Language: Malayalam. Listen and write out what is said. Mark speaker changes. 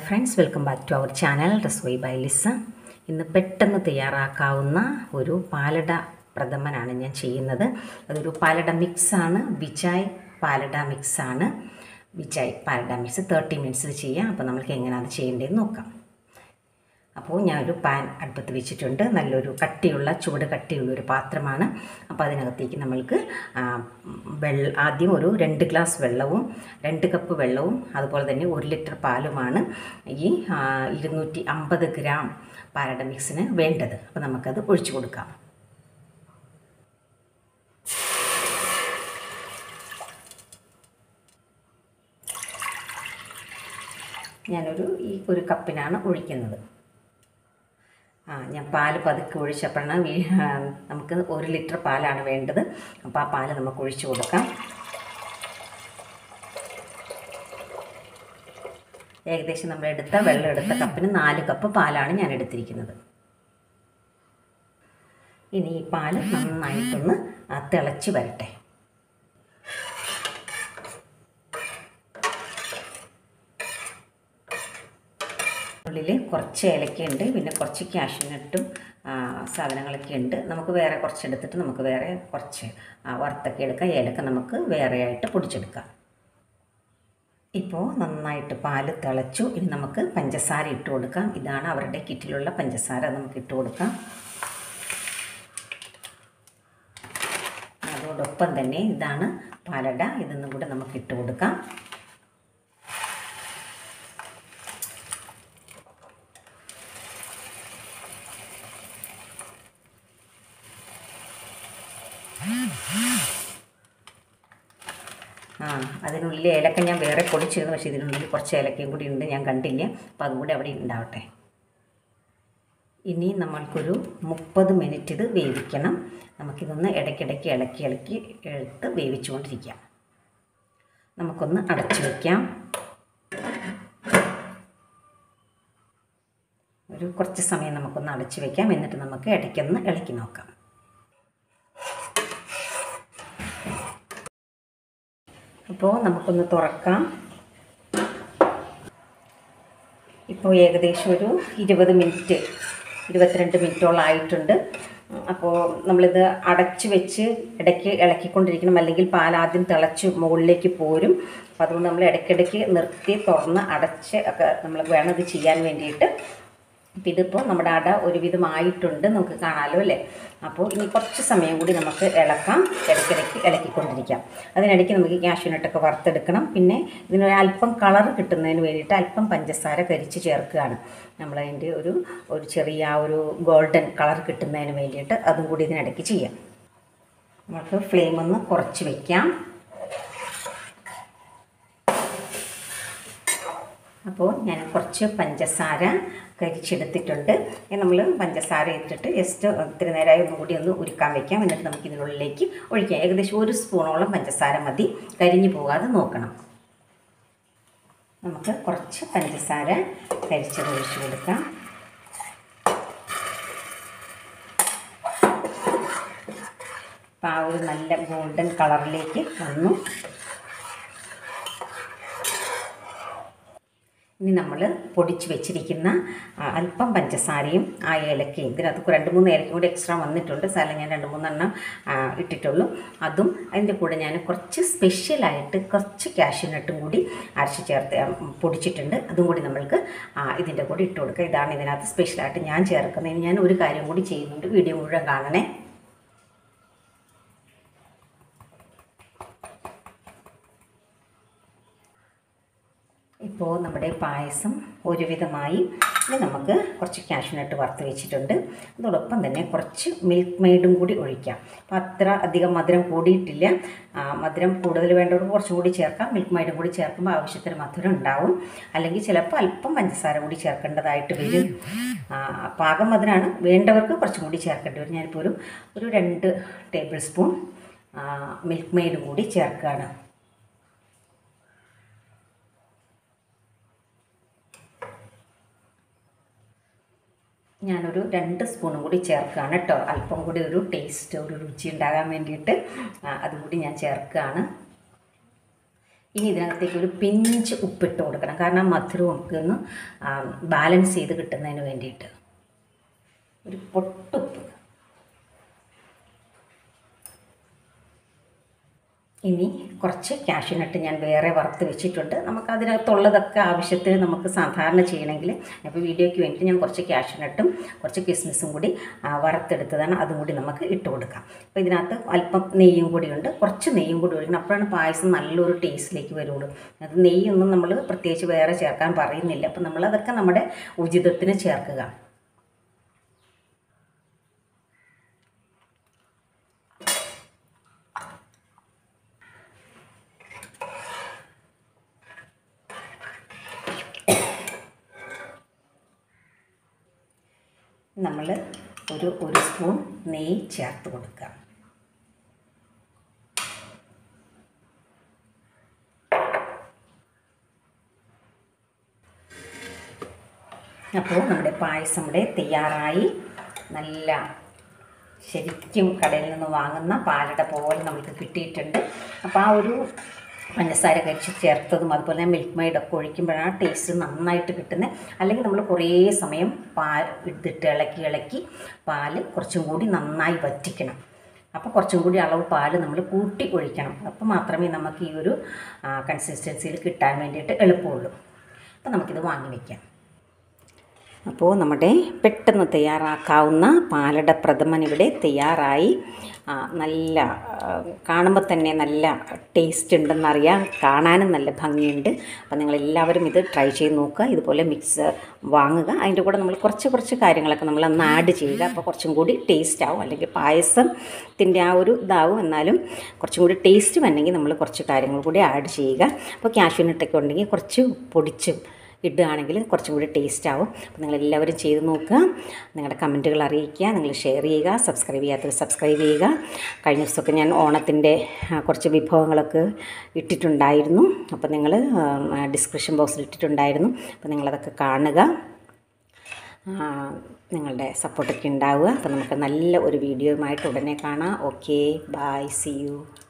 Speaker 1: friends welcome back to our channel Rasoi by Lisa ഇന്ന് പെട്ടെന്ന് തയ്യാറാക്കാവുന്ന ഒരു പാലട പ്രഥമനാണ് ഞാൻ ചെയ്യുന്നത് അതൊരു പാലട മിക്സാണ് വിജയ് പാലട മിക്സാണ് വിജയ് പാലട മിക്സ് തേർട്ടി മിനിറ്റ്സിൽ ചെയ്യാം അപ്പോൾ നമുക്ക് എങ്ങനെയാണ് ചെയ്യേണ്ടതെന്ന് നോക്കാം അപ്പോൾ ഞാനൊരു പാൻ അടുപ്പത്ത് വെച്ചിട്ടുണ്ട് നല്ലൊരു കട്ടിയുള്ള ചുവട് കട്ടിയുള്ള ഒരു പാത്രമാണ് അപ്പോൾ അതിനകത്തേക്ക് നമ്മൾക്ക് ആ, വെള്ള ആദ്യം ഒരു രണ്ട് ഗ്ലാസ് വെള്ളവും രണ്ട് കപ്പ് വെള്ളവും അതുപോലെ തന്നെ ഒരു ലിറ്റർ പാലുമാണ് ഈ ആ, ഇരുന്നൂറ്റി അമ്പത് ഗ്രാം പാലട മിക്സിന് വേണ്ടത് അപ്പോൾ നമുക്കത് ഒഴിച്ചു കൊടുക്കാം ഞാനൊരു ഈ ഒരു കപ്പിനാണ് ഒഴിക്കുന്നത് ആ ഞാൻ പാല് പതുക്കെ ഒഴിച്ചപ്പോഴാണ് വീ- ആ, നമുക്ക് ഒരു ലിറ്റർ പാലാണ് വേണ്ടത് അപ്പോൾ ആ പാല് നമുക്ക് ഒഴിച്ചു കൊടുക്കാം ഏകദേശം നമ്മൾ എടുത്ത വെള്ളം എടുത്ത കപ്പിന് നാല് കപ്പ് പാലാണ് ഞാൻ എടുത്തിരിക്കുന്നത് ഇനി ഈ പാല് നന്നായിട്ടൊന്ന് ആ, തിളച്ച് വരട്ടെ ഉള്ളിൽ കുറച്ച് ഏലക്കയുണ്ട് പിന്നെ കുറച്ച് കാഷ്യൂനട്ടും സാധനങ്ങളൊക്കെ ഉണ്ട് നമുക്ക് വേറെ കുറച്ച് എടുത്തിട്ട് നമുക്ക് വേറെ കുറച്ച് ആ, വറുത്തൊക്കെ എടുക്കാം ഏലക്ക നമുക്ക് വേറെ ആയിട്ട് പൊടിച്ചെടുക്കാം ഇപ്പോൾ നന്നായിട്ട് പാല് തിളച്ചു ഇനി നമുക്ക് പഞ്ചസാര ഇട്ട് കൊടുക്കാം ഇതാണ് അവരുടെ കിറ്റിലുള്ള പഞ്ചസാര നമുക്ക് ഇട്ട് കൊടുക്കാം അതോടൊപ്പം തന്നെ ഇതാണ് പാലട ഇതൊന്നും കൂടെ നമുക്ക് ഇട്ട് കൊടുക്കാം ആ അതിനുള്ളിൽ ഏലക്ക ഞാൻ വേറെ പൊടിച്ചിരുന്നു പക്ഷേ ഇതിനുള്ളിൽ കുറച്ച് ഏലക്കയും കൂടി ഉണ്ട് ഞാൻ കണ്ടില്ല അപ്പോൾ അതും കൂടി അവിടെ ഉണ്ടാവട്ടെ ഇനി നമ്മൾക്കൊരു മുപ്പത് മിനിറ്റ് ഇത് വേവിക്കണം നമുക്കിതൊന്ന് ഇടയ്ക്കിടയ്ക്ക് ഇളക്കി ഇളക്കി എടുത്ത് വേവിച്ചുകൊണ്ടിരിക്കാം നമുക്കൊന്ന് അടച്ചു വയ്ക്കാം ഒരു കുറച്ച് സമയം നമുക്കൊന്ന് അടച്ചു വയ്ക്കാം എന്നിട്ട് നമുക്ക് ഇടയ്ക്കൊന്ന് ഇളക്കി നോക്കാം അപ്പോൾ നമുക്കൊന്ന് തുറക്കാം ഇപ്പോൾ ഏകദേശം ഒരു ഇരുപത് മിനിറ്റ് ഇരുപത്തിരണ്ട് മിനിറ്റോളം ആയിട്ടുണ്ട് അപ്പോൾ നമ്മളിത് അടച്ച് വെച്ച് ഇടയ്ക്ക് ഇളക്കിക്കൊണ്ടിരിക്കണം അല്ലെങ്കിൽ പാൽ ആദ്യം തിളച്ച് മുകളിലേക്ക് പോരും അപ്പോൾ അതുകൊണ്ട് നമ്മൾ ഇടയ്ക്കിടയ്ക്ക് നിർത്തി തുറന്ന് അടച്ച് ഒക്കെ നമ്മൾ വേണം ഇത് ചെയ്യാൻ വേണ്ടിയിട്ട് അപ്പോൾ ഇതിപ്പോൾ നമ്മുടെ അട ഒരുവിധമായിട്ടുണ്ട് നമുക്ക് കാണാമല്ലോ അല്ലേ അപ്പോൾ ഇനി കുറച്ച് സമയം കൂടി നമുക്ക് ഇളക്കാം ഇടയ്ക്കിടയ്ക്ക് ഇളക്കിക്കൊണ്ടിരിക്കാം അതിനിടയ്ക്ക് നമുക്ക് കാഷ്യൂനട്ടൊക്കെ വറുത്തെടുക്കണം പിന്നെ ഇതിനൊരു അല്പം കളർ കിട്ടുന്നതിന് വേണ്ടിയിട്ട് അല്പം പഞ്ചസാര കരിച്ച് ചേർക്കുകയാണ് നമ്മളതിൻ്റെ ഒരു ഒരു ചെറിയ ആ ഒരു ഗോൾഡൻ കളർ കിട്ടുന്നതിന് വേണ്ടിയിട്ട് അതും കൂടി ഇതിനിടയ്ക്ക് ചെയ്യാം നമുക്ക് ഫ്ലെയിം ഒന്ന് കുറച്ച് വയ്ക്കാം അപ്പോൾ ഞാൻ കുറച്ച് പഞ്ചസാര കരിച്ചെടുത്തിട്ടുണ്ട് ഇനി നമ്മൾ പഞ്ചസാര ഇട്ടിട്ട് ജസ്റ്റ് ഇത്തിരി നേരമായി ഒന്നും കൂടി ഒന്ന് ഉരുക്കാൻ വെക്കാം എന്നിട്ട് നമുക്ക് ഇതിനുള്ളിലേക്ക് ഒഴിക്കാം ഏകദേശം ഒരു സ്പൂണോളം പഞ്ചസാര മതി കരിഞ്ഞു പോകാതെ നോക്കണം നമുക്ക് കുറച്ച് പഞ്ചസാര കരിച്ചത് ഒഴിച്ച് കൊടുക്കാം അപ്പോൾ ആ ഒരു നല്ല ഗോൾഡൻ കളറിലേക്ക് വന്നു ഇനി നമ്മൾ പൊടിച്ച് വെച്ചിരിക്കുന്ന ആ, അല്പം പഞ്ചസാരയും ആ ഏലക്കയും ഇതിനകത്ത് രണ്ട് മൂന്ന് ഏലക്കയും കൂടി എക്സ്ട്രാ വന്നിട്ടുണ്ട് സ്ഥലം ഞാൻ രണ്ട് മൂന്നെണ്ണം ആ, ഇട്ടിട്ടുള്ളൂ അതും അതിൻ്റെ കൂടെ ഞാൻ കുറച്ച് സ്പെഷ്യലായിട്ട് കുറച്ച് കാഷ്യൂനട്ടും കൂടി അരച്ച് ചേർത്ത് ആ, പൊടിച്ചിട്ടുണ്ട് അതും കൂടി നമ്മൾക്ക് ആ, ഇതിൻ്റെ കൂടെ ഇട്ട് കൊടുക്കുക ഇതാണ് ഇതിനകത്ത് സ്പെഷ്യലായിട്ട് ഞാൻ ചേർക്കുന്നത് ഇനി ഞാൻ ഒരു കാര്യം കൂടി ചെയ്യുന്നുണ്ട് വീഡിയോ മുഴുവൻ കാണണേ ഇപ്പോൾ നമ്മുടെ പായസം ഒരുവിധമായി ഇനി നമുക്ക് കുറച്ച് കാഷ്യൂനട്ട് വറുത്ത് വെച്ചിട്ടുണ്ട് അതോടൊപ്പം തന്നെ കുറച്ച് മിൽക്ക് മെയ്ഡും കൂടി ഒഴിക്കാം അപ്പോൾ അത്ര അധികം മധുരം കൂടിയിട്ടില്ല ആ, മധുരം കൂടുതൽ വേണ്ടവർക്ക് കുറച്ചും കൂടി ചേർക്കാം മിൽക്ക് മെയ്ഡും കൂടി ചേർക്കുമ്പോൾ ആവശ്യത്തിന് മധുരം ഉണ്ടാവും അല്ലെങ്കിൽ ചിലപ്പോൾ അല്പം പഞ്ചസാര കൂടി ചേർക്കേണ്ടതായിട്ട് വരും ആ, പാകം മധുരമാണ് വേണ്ടവർക്ക് കുറച്ചും കൂടി ചേർക്കേണ്ടി വരും ഞാനിപ്പോൾ ഒരു ഒരു രണ്ട് ടേബിൾ സ്പൂൺ മിൽക്ക് മെയ്ഡും കൂടി ചേർക്കുകയാണ് ഞാനൊരു രണ്ട് സ്പൂണും കൂടി ചേർക്കുകയാണ് കേട്ടോ അല്പം കൂടി ഒരു ടേസ്റ്റ് ഒരു രുചി ഉണ്ടാകാൻ വേണ്ടിയിട്ട് ആ, അതും കൂടി ഞാൻ ചേർക്കുകയാണ് ഇനി ഇതിനകത്തേക്ക് ഒരു പിഞ്ച് ഉപ്പിട്ട് കൊടുക്കണം കാരണം ആ മധുരവും ഒക്കെ ഒന്ന് ബാലൻസ് ചെയ്ത് കിട്ടുന്നതിന് വേണ്ടിയിട്ട് ഒരു പൊട്ടുപ്പ് ഇനി കുറച്ച് കാഷ്യൂനട്ട് ഞാൻ വേറെ വറുത്ത് വെച്ചിട്ടുണ്ട് നമുക്ക് അതിനകത്തുള്ളതൊക്കെ ആവശ്യത്തിന് നമുക്ക് സാധാരണ ചെയ്യണമെങ്കിൽ അപ്പോൾ വീഡിയോയ്ക്ക് വേണ്ടിയിട്ട് ഞാൻ കുറച്ച് കാഷ്യൂനട്ടും കുറച്ച് കിസ്മിസും കൂടി ആ, വറുത്തെടുത്തതാണ് അതും കൂടി നമുക്ക് ഇട്ട് കൊടുക്കാം അപ്പോൾ ഇതിനകത്ത് അല്പം നെയ്യും കൂടി ഉണ്ട് കുറച്ച് നെയ്യും കൂടി ഒഴിക്കണം അപ്പോഴാണ് പായസം നല്ലൊരു ടേസ്റ്റിലേക്ക് വരുള്ളൂ അത് നെയ്യൊന്നും നമ്മൾ പ്രത്യേകിച്ച് വേറെ ചേർക്കാൻ പറയുന്നില്ല അപ്പോൾ നമ്മളതൊക്കെ നമ്മുടെ ഉചിതത്തിന് ചേർക്കുക നമ്മൾ ഒരു ഒരു സ്പൂൺ നെയ്യ് ചേർത്ത് കൊടുക്കുക അപ്പോൾ നമ്മുടെ പായസം ഇവിടെ തയ്യാറായി നല്ല ശരിക്കും കടയിൽ നിന്ന് വാങ്ങുന്ന പാലട പോലെ നമുക്ക് കിട്ടിയിട്ടുണ്ട് അപ്പോൾ ആ ഒരു പഞ്ചസാര കഴിച്ച് ചേർത്തതും അതുപോലെ തന്നെ മിൽക്ക് മെയ്ഡൊക്കെ ഒഴിക്കുമ്പോഴാണ് ടേസ്റ്റ് നന്നായിട്ട് കിട്ടുന്നത് അല്ലെങ്കിൽ നമ്മൾ കുറേ സമയം പാൽ എടുത്തിട്ട് ഇളക്കി ഇളക്കി പാല് കുറച്ചും കൂടി നന്നായി വറ്റിക്കണം അപ്പോൾ കുറച്ചും കൂടി അളവ് പാല് നമ്മൾ കൂട്ടി ഒഴിക്കണം അപ്പോൾ മാത്രമേ നമുക്ക് ഈ ഒരു കൺസിസ്റ്റൻസിയിൽ കിട്ടാൻ വേണ്ടിയിട്ട് എളുപ്പമുള്ളൂ അപ്പോൾ നമുക്കിത് വാങ്ങി വയ്ക്കാം അപ്പോൾ നമ്മുടെ പെട്ടെന്ന് തയ്യാറാക്കാവുന്ന പാലട പ്രഥമൻ ഇവിടെ തയ്യാറായി ആ, നല്ല കാണുമ്പോൾ തന്നെ നല്ല ടേസ്റ്റ് ഉണ്ടെന്നറിയാം കാണാനും നല്ല ഭംഗിയുണ്ട് അപ്പോൾ നിങ്ങളെല്ലാവരും ഇത് ട്രൈ ചെയ്ത് നോക്കുക ഇതുപോലെ മിക്സ് വാങ്ങുക അതിൻ്റെ കൂടെ നമ്മൾ കുറച്ച് കുറച്ച് കാര്യങ്ങളൊക്കെ നമ്മൾ ഒന്ന് ആഡ് ചെയ്യുക അപ്പോൾ കുറച്ചും കൂടി ടേസ്റ്റ് ആവും അല്ലെങ്കിൽ പായസത്തിൻ്റെ ആ ഒരു ഇതാവും എന്നാലും കുറച്ചും കൂടി ടേസ്റ്റ് വന്നെങ്കിൽ നമ്മൾ കുറച്ച് കാര്യങ്ങൾ കൂടി ആഡ് ചെയ്യുക അപ്പോൾ കാഷ്യൂനട്ടൊക്കെ ഉണ്ടെങ്കിൽ കുറച്ച് പൊടിച്ച് ഇടുകയാണെങ്കിൽ കുറച്ചും കൂടി ടേസ്റ്റ് ആവും അപ്പോൾ നിങ്ങളെല്ലാവരും ചെയ്ത് നോക്കുക നിങ്ങളുടെ കമൻറ്റുകൾ അറിയിക്കുക നിങ്ങൾ ഷെയർ ചെയ്യുക സബ്സ്ക്രൈബ് ചെയ്യാത്തവർ സബ്സ്ക്രൈബ് ചെയ്യുക കഴിഞ്ഞ ദിവസമൊക്കെ ഞാൻ ഓണത്തിൻ്റെ ആ, കുറച്ച് വിഭവങ്ങളൊക്കെ ഇട്ടിട്ടുണ്ടായിരുന്നു അപ്പോൾ നിങ്ങൾ ഡിസ്ക്രിപ്ഷൻ ബോക്സിൽ ഇട്ടിട്ടുണ്ടായിരുന്നു അപ്പോൾ നിങ്ങളതൊക്കെ കാണുക ആ, നിങ്ങളുടെ സപ്പോർട്ടൊക്കെ ഉണ്ടാവുക അപ്പോൾ നമുക്ക് നല്ല ഒരു വീഡിയോയുമായിട്ട് ഉടനെ കാണാം ഓക്കെ ബായ് സി യു